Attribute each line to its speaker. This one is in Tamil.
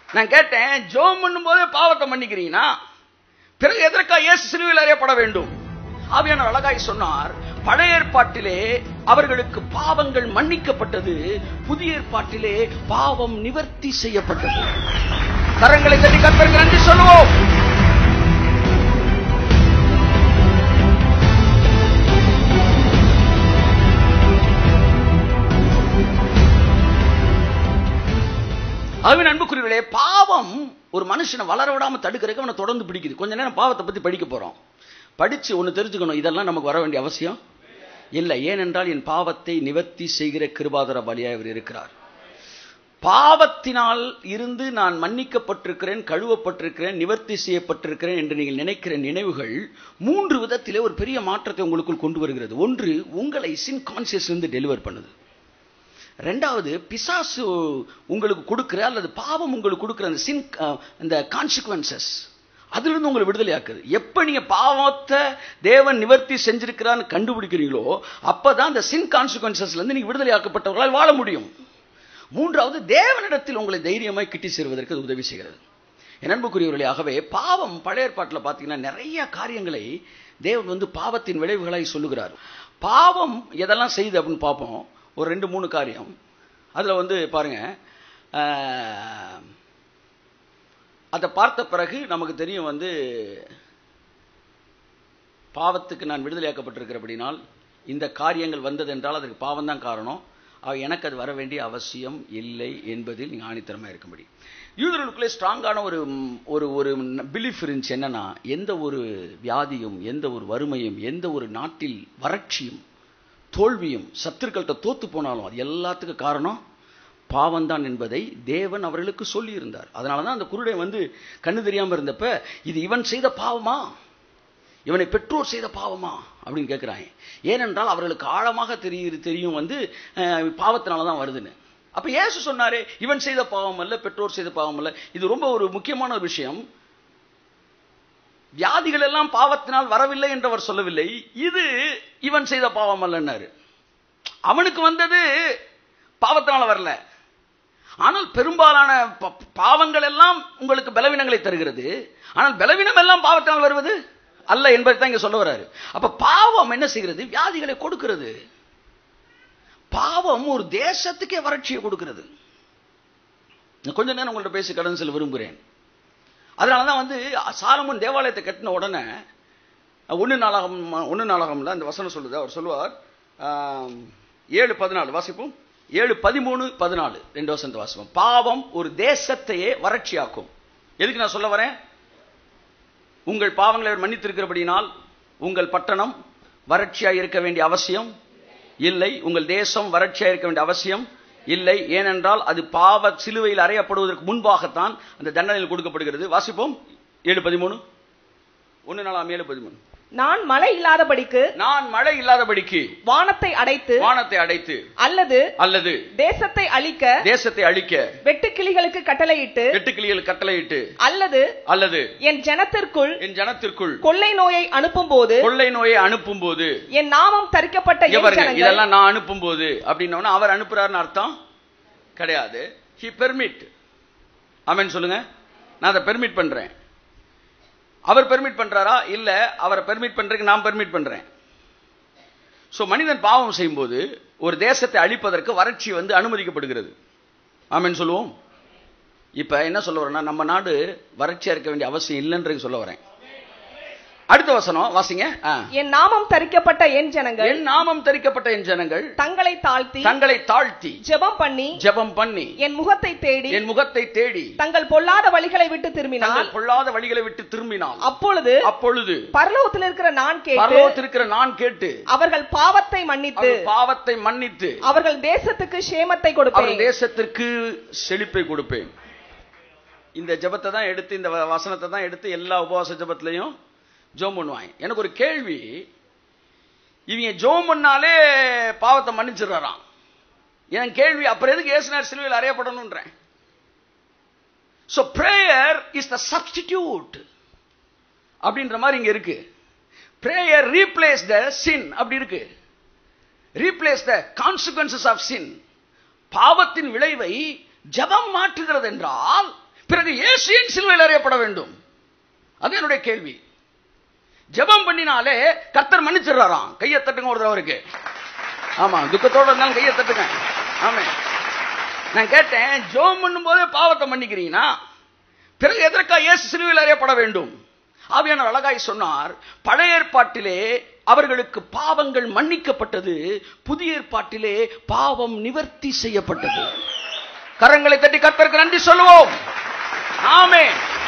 Speaker 1: நான் கேட்டேன் ஜோம் பண்ணும் போதே பாவத்தை மன்னிக்கிறீங்கன்னா பிறகு எதற்கா இயேசு சிலுவையில் அறியப்பட வேண்டும் ஆவியானவர் அழகாய் சொன்னார் பழைய ஏற்பாட்டிலே அவர்களுக்கு பாவங்கள் மன்னிக்கப்பட்டது புதிய ஏற்பாட்டிலே பாவம் நிவர்த்தி செய்யப்பட்டது கரங்களை தட்டி கத்தருக்கு நன்றி சொல்லுவோம் அதுவே அன்புக்குரியவர்களே பாவம் ஒரு மனுஷனை வளர விடாம தடுக்கிறதுக்கு அவனை தொடர்ந்து பிடிக்குது கொஞ்ச நேரம் பாவத்தை பத்தி படிக்க போறோம் படிச்சு ஒன்னு தெரிஞ்சுக்கணும் இதெல்லாம் நமக்கு வர வேண்டிய அவசியம் இல்லை ஏனென்றால் என் பாவத்தை நிவர்த்தி செய்கிற கிருபாதர பலியாய் அவர் இருக்கிறார் பாவத்தினால் இருந்து நான் மன்னிக்கப்பட்டிருக்கிறேன் கழுவப்பட்டிருக்கிறேன் நிவர்த்தி செய்யப்பட்டிருக்கிறேன் என்று நீங்கள் நினைக்கிற நினைவுகள் மூன்று விதத்திலே ஒரு பெரிய மாற்றத்தை உங்களுக்குள் கொண்டு வருகிறது ஒன்று உங்களை சின் கான்சியஸ் இருந்து டெலிவர் பண்ணுது ரெண்டாவது பிசாசு உங்களுக்கு கொடுக்கிற அல்லது பாவம் உங்களுக்கு கொடுக்கிற அந்த சின் அந்த கான்சிக்வன்சஸ் அதிலிருந்து உங்களை விடுதலையாக்குது எப்ப நீங்க பாவத்தை தேவன் நிவர்த்தி செஞ்சிருக்கிறான்னு கண்டுபிடிக்கிறீங்களோ அப்பதான் அந்த சின் கான்சிக்வன்சஸ்ல இருந்து நீங்க விடுதலையாக்கப்பட்டவர்களால் வாழ முடியும் மூன்றாவது தேவனிடத்தில் உங்களை தைரியமாய் கிட்டி சேருவதற்கு அது உதவி செய்கிறது என் அன்புக்குரியவர்களே ஆகவே பாவம் பழைய ஏற்பாட்டில் பார்த்தீங்கன்னா நிறைய காரியங்களை தேவன் வந்து பாவத்தின் விளைவுகளாய் சொல்லுகிறார் பாவம் எதெல்லாம் செய்யுது அப்படின்னு பார்ப்போம் ஒரு ரெண்டு மூணு காரியம் அதில் வந்து பாருங்க அதை பார்த்த பிறகு நமக்கு தெரியும் வந்து பாவத்துக்கு நான் விடுதலையாக்கப்பட்டிருக்கிறபடினால் இந்த காரியங்கள் வந்தது என்றால் அதற்கு பாவம் தான் காரணம் எனக்கு அது வர வேண்டிய அவசியம் இல்லை என்பதில் நீங்கள் ஆணித்தரமாக இருக்கும்படி யூதர்களுக்குள்ளே ஸ்ட்ராங்கான ஒரு ஒரு ஒரு பிலீஃப் இருந்துச்சு என்னன்னா எந்த ஒரு வியாதியும் எந்த ஒரு வறுமையும் எந்த ஒரு நாட்டில் வறட்சியும் தோல்வியும் சத்துருக்கள்கிட்ட தோத்து போனாலும் அது எல்லாத்துக்கும் காரணம் பாவம்தான் என்பதை தேவன் அவர்களுக்கு சொல்லி இருந்தார் அதனால தான் அந்த குருடை வந்து கண்ணு தெரியாமல் இருந்தப்ப இது இவன் செய்த பாவமா இவனை பெற்றோர் செய்த பாவமா அப்படின்னு கேட்கிறாங்க ஏனென்றால் அவர்களுக்கு ஆழமாக தெரிய தெரியும் வந்து பாவத்தினால தான் வருதுன்னு அப்ப ஏசு சொன்னாரே இவன் செய்த பாவம் அல்ல பெற்றோர் செய்த பாவம் அல்ல இது ரொம்ப ஒரு முக்கியமான ஒரு விஷயம் வியாதிகள் எல்லாம் பாவத்தினால் வரவில்லை என்றவர் சொல்லவில்லை இது இவன் செய்த பாவம் அல்லன்னாரு அவனுக்கு வந்தது பாவத்தினால வரல ஆனால் பெரும்பாலான பாவங்கள் எல்லாம் உங்களுக்கு பலவீனங்களை தருகிறது ஆனால் பலவீனம் எல்லாம் பாவத்தினால் வருவது அல்ல என்பதை தான் இங்க சொல்ல வர்றாரு அப்ப பாவம் என்ன செய்கிறது வியாதிகளை கொடுக்கிறது பாவம் ஒரு தேசத்துக்கே வறட்சியை கொடுக்கிறது கொஞ்ச நேரம் உங்கள்ட்ட பேசி கடன் செல்ல விரும்புகிறேன் அதனால தான் வந்து சாலமன் தேவாலயத்தை கட்டின உடனே ஒன்று நாளாகம் ஒன்று நாளாகம்ல அந்த வசனம் சொல்லுது அவர் சொல்லுவார் ஏழு பதினாலு வாசிப்போம் ஏழு பதிமூணு பதினாலு ரெண்டு வசனத்தை வாசிப்போம் பாவம் ஒரு தேசத்தையே வறட்சியாக்கும் எதுக்கு நான் சொல்ல வரேன் உங்கள் பாவங்களை அவர் மன்னித்திருக்கிறபடினால் உங்கள் பட்டணம் வறட்சியாக இருக்க வேண்டிய அவசியம் இல்லை உங்கள் தேசம் வறட்சியாக இருக்க வேண்டிய அவசியம் இல்லை ஏனென்றால் அது பாவ சிலுவையில் அறையப்படுவதற்கு முன்பாகத்தான் அந்த தண்டனையில் கொடுக்கப்படுகிறது வாசிப்போம் ஏழு பதிமூணு ஒன்னு நாலாம் ஏழு பதிமூணு
Speaker 2: நான் மழை இல்லாதபடிக்கு
Speaker 1: நான் மழை இல்லாதபடிக்கு
Speaker 2: வானத்தை அடைத்து
Speaker 1: வானத்தை அடைத்து
Speaker 2: அல்லது
Speaker 1: அல்லது
Speaker 2: தேசத்தை அழிக்க
Speaker 1: தேசத்தை அழிக்க
Speaker 2: வெட்டுக்கிளிகளுக்கு கட்டளையிட்டு
Speaker 1: வெட்டுக்கிளிகள் கட்டளையிட்டு
Speaker 2: அல்லது
Speaker 1: அல்லது
Speaker 2: என் ஜனத்திற்குள்
Speaker 1: என் ஜனத்திற்குள்
Speaker 2: கொள்ளை நோயை அனுப்பும் போது
Speaker 1: கொள்ளை நோயை அனுப்பும் போது
Speaker 2: என் நாமம் தரிக்கப்பட்ட என்
Speaker 1: பாருங்க
Speaker 2: ஜனங்கள்
Speaker 1: இதெல்லாம் நான் அனுப்பும் போது அப்படின்னா அவர் அனுப்புறாருன்னு அர்த்தம் கிடையாது ஹி பெர்மிட் ஆமென் சொல்லுங்க நான் அதை பெர்மிட் பண்றேன் அவர் பெர்மிட் பண்றாரா இல்ல அவரை பெர்மிட் பண்றதுக்கு நான் பெர்மிட் பண்றேன் சோ மனிதன் பாவம் செய்யும்போது ஒரு தேசத்தை அழிப்பதற்கு வறட்சி வந்து அனுமதிக்கப்படுகிறது ஆமென் சொல்லுவோம் இப்ப என்ன சொல்ல வரேன்னா நம்ம நாடு வறட்சியா இருக்க வேண்டிய அவசியம் இல்லைன்றது சொல்ல வரேன் அடுத்த வசனம் வாசிங்க ஆ.
Speaker 2: என் நாமம் தரிக்கப்பட்ட என் ஜனங்கள்
Speaker 1: என் நாமம் தரிக்கப்பட்ட என் ஜனங்கள்
Speaker 2: தங்களை தாழ்த்தி
Speaker 1: தங்களை தாழ்த்தி
Speaker 2: ஜெபம் பண்ணி
Speaker 1: ஜெபம் பண்ணி
Speaker 2: என் முகத்தை தேடி
Speaker 1: என் முகத்தை தேடி
Speaker 2: தங்கள் பொல்லாத வழிகளை விட்டு திரும்பினால்
Speaker 1: தங்கள் பொல்லாத வழிகளை விட்டு திரும்பினால்
Speaker 2: அப்பொழுது
Speaker 1: அப்பொழுது
Speaker 2: பரலோகத்தில் இருக்கிற நான் கேட்டு
Speaker 1: பரலோகத்திருக்கிற நான் கேட்டு
Speaker 2: அவர்கள் பாவத்தை மன்னித்து
Speaker 1: அவர் பாவத்தை மன்னித்து
Speaker 2: அவர்கள் தேசத்துக்கு சேமத்தை கொடுப்பேன்
Speaker 1: அவர் தேசத்திற்கு செழிப்பை கொடுப்பேன் இந்த ஜெபத்தை தான் எடுத்து இந்த வ- வசனத்தை தான் எடுத்து எல்லா உபவாச ஜெபத்திலையும் ஜோம் பண்ணுவாங்க எனக்கு ஒரு கேள்வி இவங்க ஜோம் பண்ணாலே பாவத்தை மன்னிச்சிடுறாராம் என் கேள்வி அப்புறம் எதுக்கு ஏசுனார் சிலுவையில் அறையப்படணுன்றேன் so prayer is the substitute அப்படின்ற மாதிரி இங்க இருக்கு பிரேயர் ரீப்ளேஸ் த சின் அப்படி இருக்கு replace the consequences of sin பாவத்தின் விளைவை ஜெபம் மாற்றுகிறது என்றால் பிறகு பிறகு இயேசு ஏன் சிலுவையில் அறையப்பட வேண்டும் அது என்னுடைய கேள்வி ஜெபம் பண்ணினாலே கர்த்தர் மன்னிச்சிடுறாராம் கையை தட்டுங்க ஒரு அவருக்கு ஆமா துக்கத்தோட இருந்தாலும் கையை தட்டுங்க ஆமே நான் கேட்டேன் ஜெபம் பண்ணும்போது பாவத்தை மன்னிக்கிறீங்கன்னா பிறகு எதற்காக இயேசு சிலுவையில் அறியப்பட வேண்டும் ஆவியானவர் அழகாய் சொன்னார் பழைய ஏற்பாட்டிலே அவர்களுக்கு பாவங்கள் மன்னிக்கப்பட்டது புதிய ஏற்பாட்டிலே பாவம் நிவர்த்தி செய்யப்பட்டது கரங்களை தட்டி கர்த்தருக்கு நன்றி சொல்லுவோம் ஆமென்